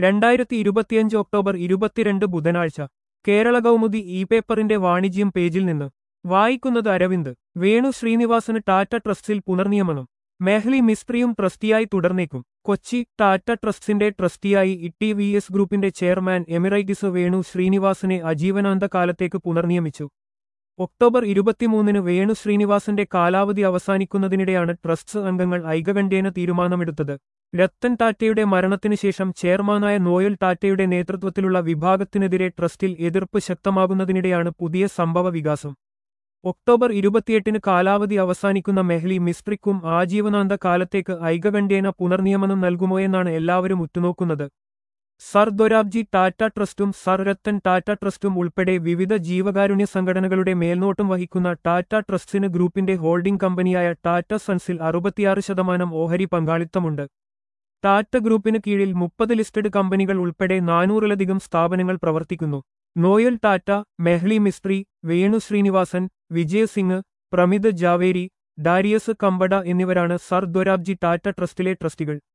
രണ്ടായിരത്തി ഇരുപത്തിയഞ്ച് ഒക്ടോബർ ഇരുപത്തിരണ്ട് ബുധനാഴ്ച കേരള കൗമുദി ഇ പേപ്പറിന്റെ വാണിജ്യം പേജിൽ നിന്ന് വായിക്കുന്നത് അരവിന്ദ് വേണു ശ്രീനിവാസന് ടാറ്റ ട്രസ്റ്റിൽ പുനർനിയമനം മെഹ്ലി മിസ്ത്രിയും ട്രസ്റ്റിയായി തുടർന്നേക്കും കൊച്ചി ടാറ്റ ട്രസ്റ്റിന്റെ ട്രസ്റ്റിയായി ഇട്ടി വി എസ് ഗ്രൂപ്പിന്റെ ചെയർമാൻ എമിറൈറ്റിസ് വേണു ശ്രീനിവാസനെ അജീവനാന്ത കാലത്തേക്ക് പുനർനിയമിച്ചു ഒക്ടോബർ ഇരുപത്തിമൂന്നിന് വേണു ശ്രീനിവാസന്റെ കാലാവധി അവസാനിക്കുന്നതിനിടെയാണ് ട്രസ്റ്റ് അംഗങ്ങൾ ഐകകണ്ഠ്യേന തീരുമാനമെടുത്തത് രത്തൻ ടാറ്റയുടെ മരണത്തിനു ശേഷം ചെയർമാനായ നോയൽ ടാറ്റയുടെ നേതൃത്വത്തിലുള്ള വിഭാഗത്തിനെതിരെ ട്രസ്റ്റിൽ എതിർപ്പ് ശക്തമാകുന്നതിനിടെയാണ് പുതിയ സംഭവ വികാസം ഒക്ടോബർ ഇരുപത്തിയെട്ടിന് കാലാവധി അവസാനിക്കുന്ന മെഹ്ലി മിസ്ട്രിക്കും ആജീവനാന്ത കാലത്തേക്ക് ഐകകണ്ഠ്യേന പുനർനിയമനം നൽകുമോയെന്നാണ് എല്ലാവരും ഉറ്റുനോക്കുന്നത് സർ ദൊരാബ്ജി ടാറ്റ ട്രസ്റ്റും സർ രത്തൻ ടാറ്റ ട്രസ്റ്റും ഉൾപ്പെടെ വിവിധ ജീവകാരുണ്യ സംഘടനകളുടെ മേൽനോട്ടം വഹിക്കുന്ന ടാറ്റ ട്രസ്റ്റിന് ഗ്രൂപ്പിന്റെ ഹോൾഡിംഗ് കമ്പനിയായ ടാറ്റ സൺസിൽ അറുപത്തിയാറ് ശതമാനം ഓഹരി പങ്കാളിത്തമുണ്ട് ടാറ്റ ഗ്രൂപ്പിന് കീഴിൽ മുപ്പത് ലിസ്റ്റഡ് കമ്പനികൾ ഉൾപ്പെടെ നാനൂറിലധികം സ്ഥാപനങ്ങൾ പ്രവർത്തിക്കുന്നു നോയൽ ടാറ്റ മെഹ്ലി മിസ്ത്രി വേണു ശ്രീനിവാസൻ വിജയ് സിംഗ് പ്രമിത് ജാവേരി ഡാരിയസ് കമ്പട എന്നിവരാണ് സർ ദൊരാബ്ജി ടാറ്റ ട്രസ്റ്റിലെ ട്രസ്റ്റികൾ